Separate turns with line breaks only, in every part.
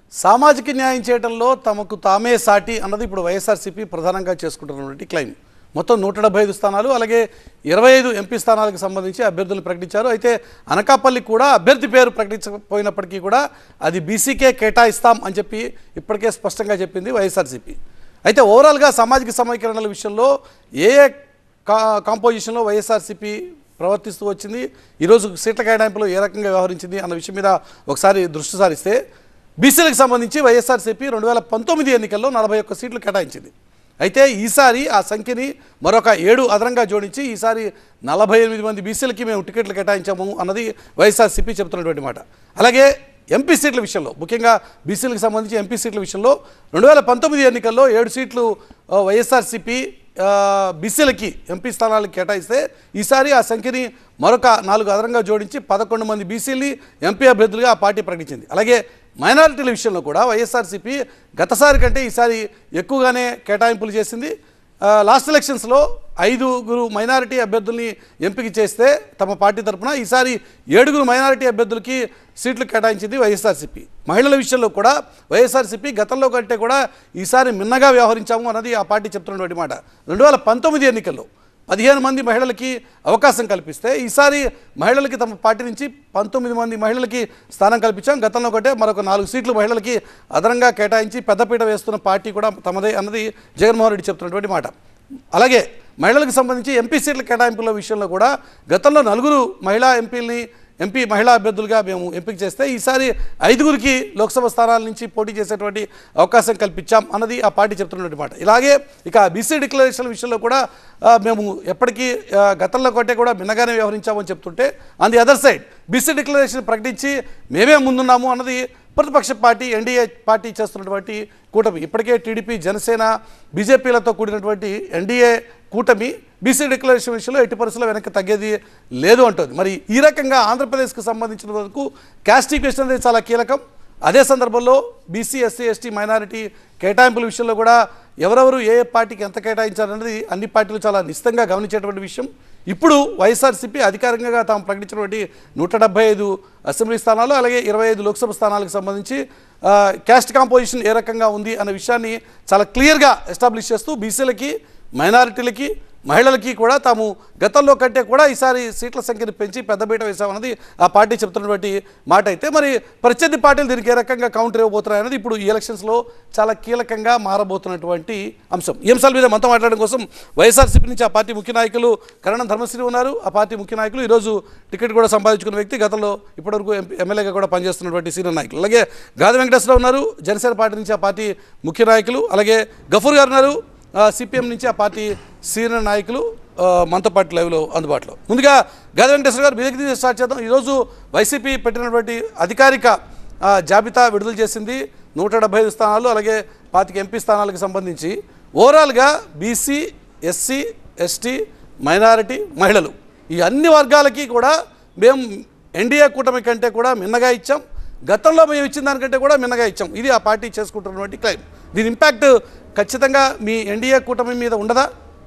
సామాజిక న్యాయం చేయడంలో తమకు తామే సాటి అన్నది ఇప్పుడు వైఎస్ఆర్సీపీ ప్రధానంగా చేసుకుంటున్నటువంటి క్లైమ్ మొత్తం నూట డెబ్బై ఐదు స్థానాలు అలాగే ఇరవై ఐదు ఎంపీ స్థానాలకు సంబంధించి అభ్యర్థులు ప్రకటించారు అయితే అనకాపల్లి కూడా అభ్యర్థి పేరు ప్రకటించకపోయినప్పటికీ కూడా అది బీసీకే కేటాయిస్తాం అని చెప్పి ఇప్పటికే స్పష్టంగా చెప్పింది వైఎస్ఆర్సీపీ అయితే ఓవరాల్గా సామాజిక సమీకరణల విషయంలో ఏ ఏ కా కాంపోజిషన్లో వైఎస్ఆర్సీపీ ప్రవర్తిస్తూ వచ్చింది ఈరోజు సీట్ల కేటాయింపులో ఏ రకంగా వ్యవహరించింది అన్న విషయం మీద ఒకసారి దృష్టి సారిస్తే బీసీలకు సంబంధించి వైఎస్ఆర్సీపీ రెండు వేల పంతొమ్మిది ఎన్నికల్లో నలభై ఒక్క సీట్లు కేటాయించింది అయితే ఈసారి ఆ సంఖ్యని మరొక ఏడు అదనంగా జోడించి ఈసారి నలభై ఎనిమిది మంది బీసీలకి మేము టికెట్లు కేటాయించాము అన్నది వైఎస్ఆర్సీపీ చెబుతున్నటువంటి మాట అలాగే ఎంపీ సీట్ల విషయంలో ముఖ్యంగా బీసీలకు సంబంధించి ఎంపీ సీట్ల విషయంలో రెండు వేల పంతొమ్మిది ఎన్నికల్లో ఏడు సీట్లు ఆ, వైఎస్ఆర్సీపీ ఆ, బీసీలకి ఎంపీ స్థానాలకు కేటాయిస్తే ఈసారి ఆ సంఖ్యని మరొక నాలుగు అదనంగా జోడించి పదకొండు మంది బీసీలని ఎంపీ అభ్యర్థులుగా ఆ పార్టీ ప్రకటించింది అలాగే మైనారిటీల విషయంలో కూడా వైఎస్ఆర్సీపీ గతసారి కంటే ఈసారి ఎక్కువగానే కేటాయింపులు చేసింది ఆ, లాస్ట్ ఎలక్షన్స్లో ఐదుగురు మైనారిటీ అభ్యర్థుల్ని ఎంపిక చేస్తే తమ పార్టీ తరపున ఈసారి ఏడుగురు మైనారిటీ అభ్యర్థులకి సీట్లు కేటాయించింది వైఎస్ఆర్సీపీ మహిళల విషయంలో కూడా వైఎస్ఆర్సీపీ గతంలో కంటే కూడా ఈసారి మిన్నగా వ్యవహరించాము అన్నది ఆ పార్టీ చెప్తున్నటువంటి మాట రెండు వేల పంతొమ్మిది ఎన్నికల్లో పదిహేను మంది మహిళలకి అవకాశం కల్పిస్తే ఈసారి మహిళలకి తమ పార్టీ నుంచి పంతొమ్మిది మంది మహిళలకి స్థానం కల్పించాం గతంలో ఒకటే మరొక నాలుగు సీట్లు మహిళలకి అదనంగా కేటాయించి పెద్దపీట వేస్తున్న పార్టీ కూడా తమదే అన్నది జగన్మోహన్ రెడ్డి చెప్తున్నటువంటి మాట అలాగే మహిళలకు సంబంధించి ఎంపీ సీట్ల కేటాయింపుల విషయంలో కూడా గతంలో నలుగురు మహిళా ఎంపీలని ఎంపీ మహిళా అభ్యర్థులుగా మేము ఎంపిక చేస్తే ఈసారి ఐదుగురికి లోక్సభ స్థానాల నుంచి పోటీ చేసేటువంటి అవకాశం కల్పించాం అన్నది ఆ పార్టీ చెప్తున్నటువంటి మాట ఇలాగే ఇక బీసీ డిక్లరేషన్ విషయంలో కూడా ఆ, మేము ఎప్పటికీ ఆ, గతంలో కంటే కూడా భిన్నగానే వ్యవహరించామని చెప్తుంటే on the other side BC declaration ప్రకటించి మేమే ముందున్నాము అన్నది ప్రతిపక్ష పార్టీ ఎన్డీఏ పార్టీ చేస్తున్నటువంటి కూటమి ఇప్పటికే టీడీపీ జనసేన బీజేపీలతో కూడినటువంటి ఎన్డీఏ కూటమి బీసీ డిక్లరేషన్ విషయంలో ఎట్టి పరిస్థితుల్లో వెనక్కి తగ్గేది లేదు అంటుంది మరి ఈ రకంగా ఆంధ్రప్రదేశ్కి సంబంధించిన వరకు క్యాస్టిఫికేషన్ అనేది చాలా కీలకం అదే సందర్భంలో బీసీ ఎస్సీ ఎస్టీ మైనారిటీ కేటాయింపుల విషయంలో కూడా ఎవరెవరు ఏ ఏ పార్టీకి ఎంత కేటాయించారన్నది అన్ని పార్టీలు చాలా నిశ్చితంగా గమనించేటువంటి విషయం ఇప్పుడు వైఎస్ఆర్సీపీ అధికారికంగా తాము ప్రకటించినటువంటి నూట డెబ్బై ఐదు అసెంబ్లీ స్థానాలు అలాగే ఇరవై ఐదు లోక్సభ స్థానాలకు సంబంధించి ఆ, క్యాస్ట్ కాంపోజిషన్ ఏ రకంగా ఉంది అనే విషయాన్ని చాలా క్లియర్గా ఎస్టాబ్లిష్ చేస్తూ బీసీలకి మైనారిటీలకి మహిళలకి కూడా తాము గతంలో కంటే కూడా ఈసారి సీట్ల సంఖ్యను పెంచి పెద్దపీట వేశామన్నది ఆ పార్టీ చెప్తున్నటువంటి మాట అయితే మరి ప్రత్యర్థి పార్టీలు దీనికి ఏ రకంగా కౌంటర్ ఇవ్వబోతున్నాయన్నది ఇప్పుడు ఈ ఎలక్షన్స్లో చాలా కీలకంగా మారబోతున్నటువంటి అంశం ఈ అంశాల మీద మనతో మాట్లాడడం కోసం వైఎస్ఆర్సీపీ నుంచి ఆ పార్టీ ముఖ్య నాయకులు కరణం ధర్మశ్రీ ఉన్నారు ఆ పార్టీ ముఖ్య నాయకులు ఈరోజు టికెట్ కూడా సంపాదించుకున్న వ్యక్తి గతంలో ఇప్పటివరకు ఎంపీ ఎమ్మెల్యేగా కూడా పనిచేస్తున్నటువంటి సీనియర్ నాయకులు అలాగే గాది వెంకటేశ్వరరావు ఉన్నారు జనసేన పార్టీ నుంచి ఆ పార్టీ ముఖ్య నాయకులు అలాగే గఫూర్ గారు ఉన్నారు సిపిఎం నుంచి ఆ పార్టీ సీనియర్ నాయకులు ఆ, మనతో పాటు లైవ్లో అందుబాటులో ముందుగా గాది వెంకటేశ్వర గారు మీ దగ్గర నుంచి స్టార్ట్ చేద్దాం ఈరోజు వైసీపీ పెట్టినటువంటి అధికారిక ఆ, జాబితా విడుదల చేసింది నూట డెబ్బై ఐదు స్థానాలు అలాగే పాతిక ఎంపీ స్థానాలకు సంబంధించి ఓవరాల్గా బీసీ ఎస్సీ ఎస్టీ మైనారిటీ మహిళలు ఈ అన్ని వర్గాలకి కూడా మేము ఎన్డీఏ కూటమి కంటే కూడా మిన్నగా ఇచ్చాం గతంలో మేము ఇచ్చిన దానికంటే కూడా మిన్నగా ఇచ్చాం ఇది ఆ పార్టీ చేసుకుంటున్నటువంటి క్లైమ్ దీని ఇంపాక్ట్ ఖచ్చితంగా మీ ఎన్డీఏ కూటమి మీద ఉండదా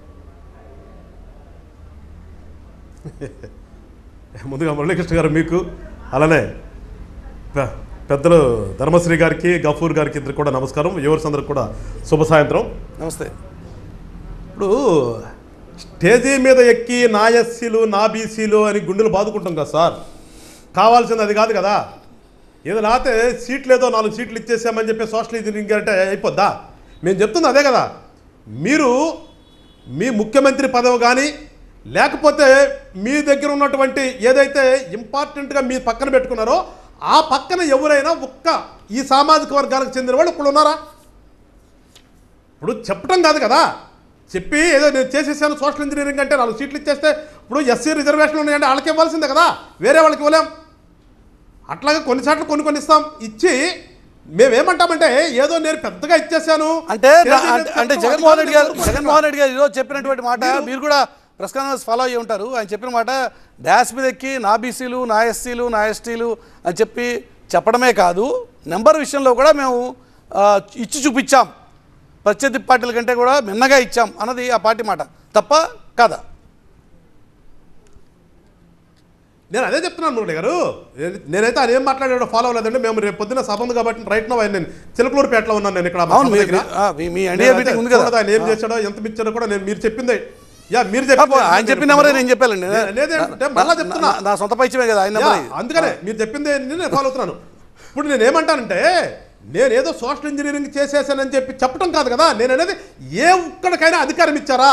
ముందుగా మురళీకృష్ణ గారు మీకు అలానే పె- పెద్దలు ధర్మశ్రీ గారికి గఫూర్ గారికి ఇద్దరు కూడా నమస్కారం యువర్స్ అందరికి కూడా శుభ సాయంత్రం
నమస్తే
ఇప్పుడు స్టేజీ మీద ఎక్కి నా ఎస్సీలు నా బీసీలు అని గుండెలు బాదుకుంటాం కదా సార్ కావాల్సింది అది కాదు కదా ఏదో లేకపోతే సీట్లు ఏదో నాలుగు సీట్లు ఇచ్చేసామని చెప్పి సోషల్ ఇంజనీరింగ్ అంటే అయిపోద్దా మేము చెప్తుంది అదే కదా మీరు మీ ముఖ్యమంత్రి పదవి కానీ లేకపోతే మీ దగ్గర ఉన్నటువంటి ఏదైతే ఇంపార్టెంట్గా మీ పక్కన పెట్టుకున్నారో ఆ పక్కన ఎవరైనా ఒక్క ఈ సామాజిక వర్గాలకు చెందిన వాళ్ళు ఇప్పుడు ఉన్నారా ఇప్పుడు చెప్పడం కాదు కదా చెప్పి ఏదో నేను చేసేసాను సోషల్ ఇంజనీరింగ్ అంటే నాలుగు సీట్లు ఇచ్చేస్తే ఇప్పుడు ఎస్సీ రిజర్వేషన్ ఉన్నాయంటే వాళ్ళకి ఇవ్వాల్సిందే కదా వేరే వాళ్ళకి ఇవ్వలేం అట్లాగే కొన్నిసార్లు కొన్ని కొన్ని ఇస్తాం ఇచ్చి మేమేమంటామంటే ఏదో నేను పెద్దగా ఇచ్చేసాను
అంటే
చేసి
అంటే- అంటే
చేసి
జగన్మోహన్ రెడ్డి గారు
కోరుకుంటున్నా.
జగన్మోహన్ రెడ్డి గారు ఈరోజు చెప్పినటువంటి మాట మీరు కూడా ప్రెస్ కాన్ఫరెన్స్ ఫాలో అయ్యి ఉంటారు ఆయన చెప్పిన మాట డాష్ మీద ఎక్కి నా బీసీలు నా ఎస్సీలు నా ఎస్టీలు అని చెప్పి చెప్పడమే కాదు నెంబర్ విషయంలో కూడా మేము ఆ, ఇచ్చి చూపించాం ప్రత్యర్థి పార్టీల కంటే కూడా మిన్నగా ఇచ్చాం అన్నది ఆ పార్టీ మాట తప్ప కాదా
నేను అదే చెప్తున్నాను మురళి గారు నేను- నేనైతే ఆయన ఏం మాట్లాడాడో ఫాలో అవ్వలేదండి మేము రేపు పొద్దున్న సభ ఉంది కాబట్టి రైట్ నో నేను చిలకలూరుపేటలో ఉన్నాను నేను ఇక్కడ మా
అవును
సభ
మీ-
దగ్గర.
ఆ, మీ- మీ ఎన్డీఏ
నేను
మీటింగ్
అదే
ఉంది కదా
చూడదు ఆయన ఏం చేశాడో ఎంత ఇచ్చాడో కూడా నేను మీరు చెప్పింది యా మీరు
ఆ,
చెప్పింది
ఆయన చెప్పిన నెంబరే నేను చెప్పానండి
నేను అనేది ఏంటంటే మళ్ళా చెప్తున్నా
నా- నా సొంత పైచమే కదా ఆయన
యా,
నెంబర్ ఇది.
అందుకనే మీరు చెప్పింది నేను ఫాలో అవుతున్నాను ఇప్పుడు నేను ఏమంటానంటే నేనేదో సోషల్ ఇంజనీరింగ్ చేసేసానని చెప్పి చెప్పడం కాదు కదా నేను అనేది ఏ ఒక్కడికైనా అధికారం ఇచ్చారా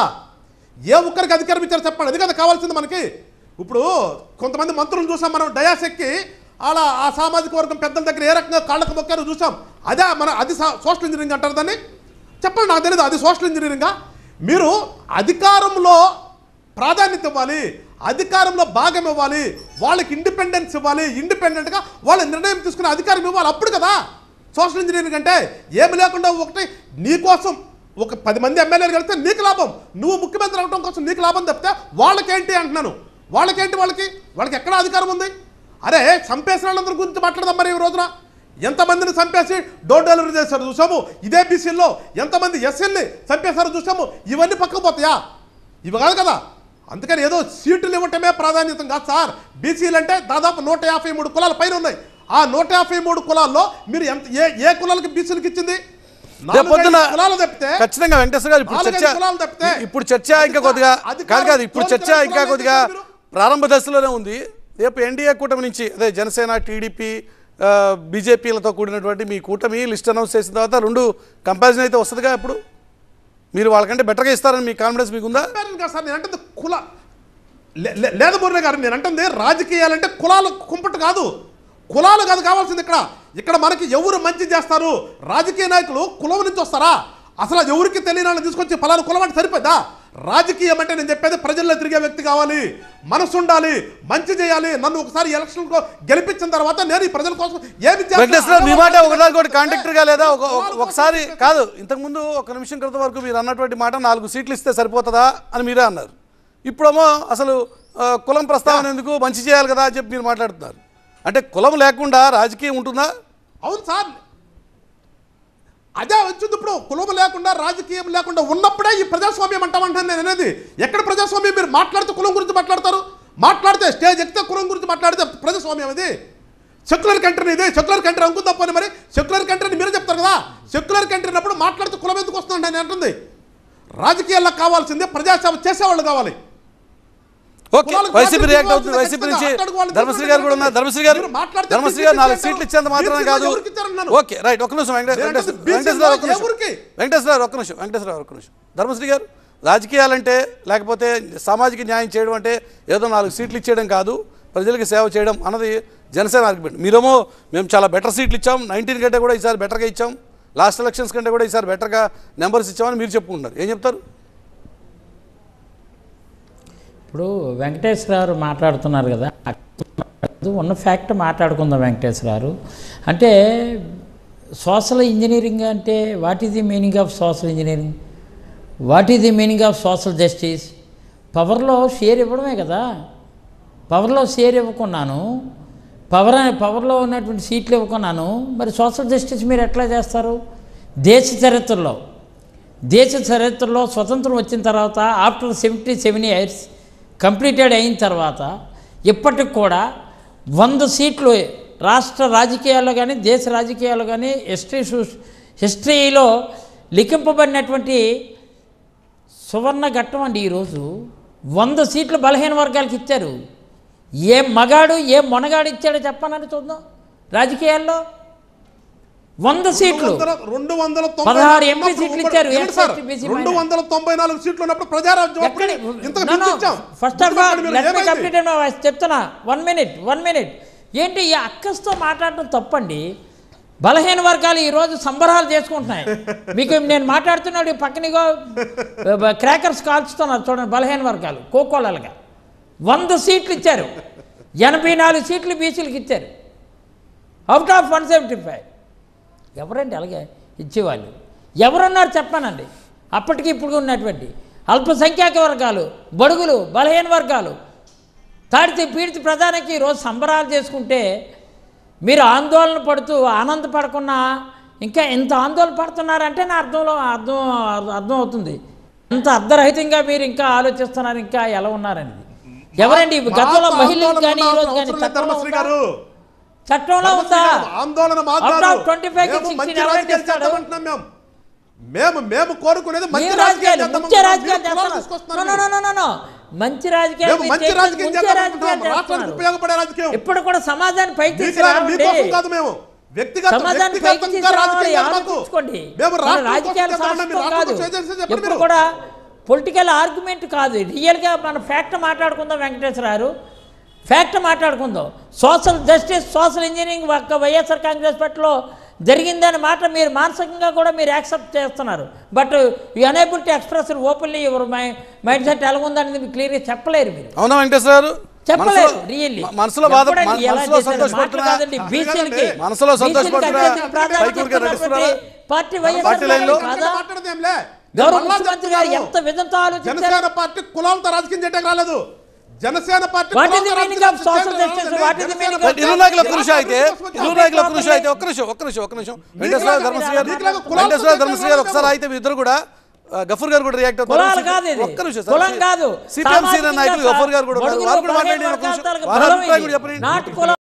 ఏ ఒక్కరికి అధికారం ఇచ్చారో చెప్పండి అది కదా కావాల్సింది మనకి ఇప్పుడు కొంతమంది మంత్రులను చూసాం మనం డయాస్ ఎక్కి అలా ఆ సామాజిక వర్గం పెద్దల దగ్గర ఏ రకంగా కాళ్ళకు మొక్కారో చూసాం అదే మన అది సా- సోషల్ ఇంజనీరింగ్ అంటారు దాన్ని చెప్పండి నాకు తెలియదు అది సోషల్ ఇంజనీరింగా మీరు అధికారంలో ప్రాధాన్యత ఇవ్వాలి అధికారంలో భాగం ఇవ్వాలి వాళ్ళకి ఇండిపెండెన్స్ ఇవ్వాలి ఇండిపెండెంట్గా వాళ్ళ నిర్ణయం తీసుకునే అధికారం ఇవ్వాలి అప్పుడు కదా సోషల్ ఇంజనీరింగ్ అంటే ఏమి లేకుండా ఒకటి నీ కోసం ఒక పది మంది ఎమ్మెల్యేలు కలిస్తే నీకు లాభం నువ్వు ముఖ్యమంత్రి అవడం కోసం నీకు లాభం తప్పితే వాళ్ళకేంటి అంటున్నాను వాళ్ళకేంటి వాళ్ళకి వాళ్ళకి ఎక్కడ అధికారం ఉంది అరే చంపేసిన వాళ్ళందరి గురించి మాట్లాడదాం మరి ఈ రోజున ఎంతమందిని చంపేసి డోర్ డెలివరీ చేశారు చూసాము ఇదే బీసీల్లో ఎంతమంది ఎస్ఎల్ని చంపేశారు చూసాము ఇవన్నీ పక్కకు పోతాయా ఇవి కాదు కదా అందుకని ఏదో సీట్లు ఇవ్వటమే ప్రాధాన్యత కాదు సార్ బీసీలు అంటే దాదాపు నూట యాభై మూడు కులాల పైన ఉన్నాయి ఆ నూట యాభై మూడు కులాల్లో మీరు ఎంత ఏ ఏ కులాలకి బీసీలకు ఇచ్చింది
రేపు పొద్దున
నాలుగైదు కులాలు తప్పితే
ఖచ్చితంగా వెంకటేశ్వర గారు ఇప్పుడు
నాలుగైదు
చర్చ
కులాలు తప్పితే
ఇప్పుడు చర్చ ఇంకా కొద్దిగా
అధికారం
కాదు కాదు ఇప్పుడు చర్చ
తోలుకెళ్ళే
ఇంకా
కులాలు
కొద్దిగా
ఏంటి మీరు?
ప్రారంభ దశలోనే ఉంది రేపు ఎన్డీఏ కూటమి నుంచి అదే జనసేన టీడీపీ ఆ, బీజేపీలతో కూడినటువంటి మీ కూటమి లిస్ట్ అనౌన్స్ చేసిన తర్వాత రెండు కంపారిజన్ అయితే వస్తుందిగా ఇప్పుడు మీరు వాళ్ళకంటే బెటర్గా ఇస్తారని మీ కాన్ఫిడెన్స్ మీకుందా
చెప్పాను కదా సార్ నేను అంటే కుల లే- లే- లేదు మురళి గారు నేను అంటుంది రాజకీయాలంటే కులాలు కుంపట్టు కాదు కులాలు కాదు కావాల్సింది ఇక్కడ ఇక్కడ మనకి ఎవరు మంచి చేస్తారు రాజకీయ నాయకులు కులం నుంచి వస్తారా అసలు అది ఎవరికి తెలియని వాళ్ళని తీసుకొచ్చి ఫలానా కులం అంటే సరిపోద్దా రాజకీయం అంటే నేను చెప్పేది ప్రజల్లో తిరిగే వ్యక్తి కావాలి మనసు ఉండాలి మంచి చేయాలి నన్ను ఒకసారి ఎలక్షన్ గెలిపించిన తర్వాత నేను ఈ ప్రజల కోసం ఏమి చేస్తాను?
వెంకటేశ్వర మీ మాట ఒకదానికి ఒకటి కాంట్రాక్టర్ గా లేదా ఒక- ఒక- ఒకసారి కాదు ఇంతకుముందు ఒక నిమిషం క్రితం వరకు మీరు అన్నటువంటి మాట నాలుగు సీట్లు ఇస్తే సరిపోతుందా అని మీరే అన్నారు ఇప్పుడేమో అసలు ఆ, కులం ప్రస్తావన ఎందుకు మంచి చేయాలి కదా అని చెప్పి మీరు మాట్లాడుతున్నారు అంటే కులం లేకుండా రాజకీయం ఉంటుందా
అవును సార్ అదే వచ్చింది ఇప్పుడు కులం లేకుండా రాజకీయం లేకుండా ఉన్నప్పుడే ఈ ప్రజాస్వామ్యం అంటామంటాను నేను అనేది ఎక్కడ ప్రజాస్వామ్యం మీరు మాట్లాడితే కులం గురించి మాట్లాడతారు మాట్లాడితే స్టేజ్ ఎక్కితే కులం గురించి మాట్లాడితే ప్రజాస్వామ్యం ఇది సెక్యులర్ కంట్రీ ఇది సెక్యులర్ కంట్రీ అనుకుందా పోనీ మరి సెక్యులర్ కంట్రీని మీరే చెప్తారు కదా సెక్యులర్ కంట్రీ అన్నప్పుడు మాట్లాడితే కులం ఎందుకు వస్తుందండి నేను అంటుంది రాజకీయాల్లో కావాల్సిందే ప్రజాసేవ చేసేవాళ్ళు కావాలి
ఓకే
కులాలకు
వైసీపీ
ప్రాతినిధ్యం
రియాక్ట్ అవుతుంది
ఇవ్వాల్సిందే
వైసీపీ నుంచి
ఖచ్చితంగా. అక్కడికి వాళ్ళు
ధర్మశ్రీ గారు కూడా ఉన్నారు ధర్మశ్రీ గారు
మీరు మాట్లాడితే
ధర్మశ్రీ గారు నాలుగు
బీసీ
సీట్లు ఇచ్చేంత మాత్రమే
బీసీ
కాదు
ఎవరికి ఇచ్చారన్నాను?
ఓకే రైట్ ఒక్క నిమిషం వెంకటే-
నేను
వెంకటేశ్వర
అంటుంది బీసీ
వెంకటేశ్వర గారు ఒక్క నిమిషం
ఎవరికి?
వెంకటేశ్వర గారు ఒక్క నిమిషం వెంకటేశ్వర గారు ఒక్క నిమిషం ధర్మశ్రీ గారు రాజకీయాలంటే లేకపోతే సామాజిక న్యాయం చేయడం అంటే ఏదో నాలుగు సీట్లు ఇచ్చేయడం కాదు ప్రజలకు సేవ చేయడం అన్నది జనసేన ఆర్గ్యుమెంట్ మీరేమో మేము చాలా బెటర్ సీట్లు ఇచ్చాం నైన్టీన్ కంటే కూడా ఈసారి బెటర్గా ఇచ్చాం లాస్ట్ ఎలక్షన్స్ కంటే కూడా ఈసారి బెటర్గా నెంబర్స్ ఇచ్చామని మీరు చెప్పుకుంటున్నారు ఏం చెప్తారు
ఇప్పుడు వెంకటేశ్వరరావు మాట్లాడుతున్నారు కదా అది ఉన్న ఫ్యాక్ట్ మాట్లాడుకుందాం వెంకటేశ్వరరావు అంటే సోషల్ ఇంజనీరింగ్ అంటే what is the meaning of social engineering what is the meaning of social justice పవర్లో షేర్ ఇవ్వడమే కదా పవర్లో షేర్ ఇవ్వకున్నాను పవర్ పవర్లో ఉన్నటువంటి సీట్లు ఇవ్వకున్నాను మరి సోషల్ జస్టిస్ మీరు ఎట్లా చేస్తారు దేశ చరిత్రలో దేశ చరిత్రలో స్వతంత్రం వచ్చిన తర్వాత after seventy seven years completed అయిన తర్వాత ఇప్పటికి కూడా వంద సీట్లు రాష్ట్ర రాజకీయాల్లో కానీ దేశ రాజకీయాల్లో కానీ హిస్టరీ హిస్టరీలో లిఖింపబడినటువంటి సువర్ణ ఘట్టం అండి ఈరోజు వంద సీట్లు బలహీన వర్గాలకు ఇచ్చారు ఏ మగాడు ఏ మొనగాడు ఇచ్చాడో చెప్పనని చూద్దాం రాజకీయాల్లో వంద సీట్లు
రెండు వందల- రెండు వందల తొంభై
పదహారు
నాలుగు
ఎంపీ
ఉన్నప్పుడు
సీట్లు
ఉమ్మడి-
ఇచ్చారు,
ఏమిటి సార్?
ఎస్సీ, బీసీ
రెండు
మైనారిటీ.
వందల తొంభై నాలుగు సీట్లు ఉన్నప్పుడు ప్రజారాజ్యం అప్పుడు ఇంతకు మించి ఇచ్చాం.
ఫస్ట్ ఆఫ్ ఆల్
మీరు
లెట్ మీ
ఏమైంది?
కంప్లీట్ మై వాయిస్ చెప్తున్నా వన్ మినిట్ వన్ మినిట్ ఏంటి ఈ అక్కస్తో మాట్లాడడం తప్పండి బలహీన వర్గాలు ఈరోజు సంబరాలు చేసుకుంటున్నాయి మీకు నేను మాట్లాడుతున్నాడు ఈ పక్కనిగో క్రాకర్స్ కాల్చుతున్నారు చూడండి బలహీన వర్గాలు కోకోలలుగా వంద సీట్లు ఇచ్చారు ఎనభై నాలుగు సీట్లు బీసీలకు ఇచ్చారు out of one seventy five ఎవరండి అలాగే ఇచ్చేవాళ్ళు ఎవరున్నారు చెప్పానండి అప్పటికి ఇప్పుడు ఉన్నటువంటి అల్పసంఖ్యాక వర్గాలు బడుగులు బలహీన వర్గాలు తాడితే పీడిత ప్రధానికి ఈరోజు సంబరాలు చేసుకుంటే మీరు ఆందోళన పడుతూ ఆనందపడకుండా ఇంకా ఎంత ఆందోళన పడుతున్నారంటే నా అర్థంలో అర్థం అర్థం అవుతుంది ఎంత అర్ధరహితంగా మీరు ఇంకా ఆలోచిస్తున్నారు ఇంకా ఎలా ఉన్నారని ఎవరండి గతంలో
మాకు
మహిళలకు
ఆందోళన
కానీ ఈ రోజు
ఉండాల్సిన
కానీ
అవసరం లేదు
చట్టంలో
ధర్మశ్రీ
ఉందా?
గారు
చట్టంలో ఉందా
ధర్మశ్రీ గారు, ఆందోళన మాకు
Out
కాదు.
of 25 కి
మేము
16
మంచి
ఎవరైతే
రాజకీయాలు
ఇస్తాడో?
చేద్దామంటున్నాం మేము మేము మేము కోరుకునేది మంచి
మీరు
రాజకీయాలు
రాజకీయాలు
చేద్దాం
ముంచే రాజకీయాలు
మీరు కులాలు
చేస్తున్నారు
తీసుకొస్తున్నారు
No, no,
మీరు.
no, no, no, no. మంచి రాజకీయాలు
మేము
మీరు
మంచి
చేసేది
రాజకీయం
ముంచే
చేద్దాం
రాజకీయాలు
అనుకుంటున్నాం. రాష్ట్రానికి
చేస్తున్నారు.
ఉపయోగపడే రాజకీయం
ఇప్పుడు కూడా సమాజాన్ని పైకి
మీకులాగా
తీసుకురావండి
మీకోసం కాదు మేము వ్యక్తిగత
సమాజాన్ని పైకి
వ్యక్తిగతంగా
తీసుకురావాలి
రాజకీయం కాదు మాకు.
ఆలోచించుకోండి
మేము
మన
రాష్ట్రం
రాజకీయాల
కోసం చేద్దామన్నా మీరు
శాస్త్రం
రాష్ట్రం
కాదు
కోసం చేసేసి చెప్పండి
ఎప్పుడు
మీరు.
కూడా పొలిటికల్ ఆర్గ్యుమెంట్ కాదు రియల్గా మన ఫ్యాక్ట్ మాట్లాడుకుందాం వెంకటేశ్వరారు ఫ్యాక్ట్ మాట్లాడుకుందాం సోషల్ జస్టిస్ సోషల్ ఇంజనీరింగ్ ఒక్క వైఎస్ఆర్ కాంగ్రెస్ పార్టీలో జరిగిందనే మాట మీరు మానసికంగా కూడా మీరు యాక్సెప్ట్ చేస్తున్నారు but you unable to express openly your my mind set ఎలా ఉందనేది మీరు క్లియర్గా చెప్పలేరు మీరు
అవునా వెంకటేశ్వర గారు
చెప్పలేదు
మనసులో-
రియల్లీ
మ- మనసులో బాధ మన- మనసులో సంతోషపడుతున్నా
బీసీలకి
మనసులో సంతోషపడుతున్నా పైకి ఊరికే నడుస్తున్నారా?
పార్టీ
పార్టీ లైన్లో?
వైఎస్ఆర్ కాదా
మాట్లాడేది ఏంలే.
గౌరవ
మళ్ళా
ముఖ్యమంత్రి గారు
చెప్తున్నాను.
ఎంత విధంతో ఆలోచించారు
జనసేన పార్టీ కులాలతో రాజకీయం చేయడానికి రాలేదు Janasena party
What is the
కులాలతో
meaning of
రాజకీయం
social
చేయడానికి
justice?
రాలేదండి.
What is the
Janasena
meaning of
party
ఇరు నాయకుల కృషి అయితే
రాజకీయం
ఇరు నాయకుల కృషి అయితే ఒక్క నిమిషం ఒక్క నిమిషం ఒక్క నిమిషం వెంకటేశ్వర ధర్మశ్రీ గారు
మీకులాగా కులాలతో
వెంకటేశ్వర ధర్మశ్రీ గారు
చేయాలి
ఒకసారి అయితే మీ ఇద్దరు కూడా ఆ, గఫూర్ గారు కూడా రియాక్ట్
కులాలు కాదు ఇది.
ఒక్క నిమిషం
కులం కాదు
సిపిఎం సీనియర్ నాయకులు
సామాజికంగా
గఫూర్ గారు కూడా ఉన్నారు.
బడుగులు
వారు కూడా
బలహీన
మాట్లాడండి ఒక్క నిమిషం
వర్గాలకు
వారి
బలం
అభిప్రాయం
ఇది.
కూడా చెప్పండి
నాట్ కులం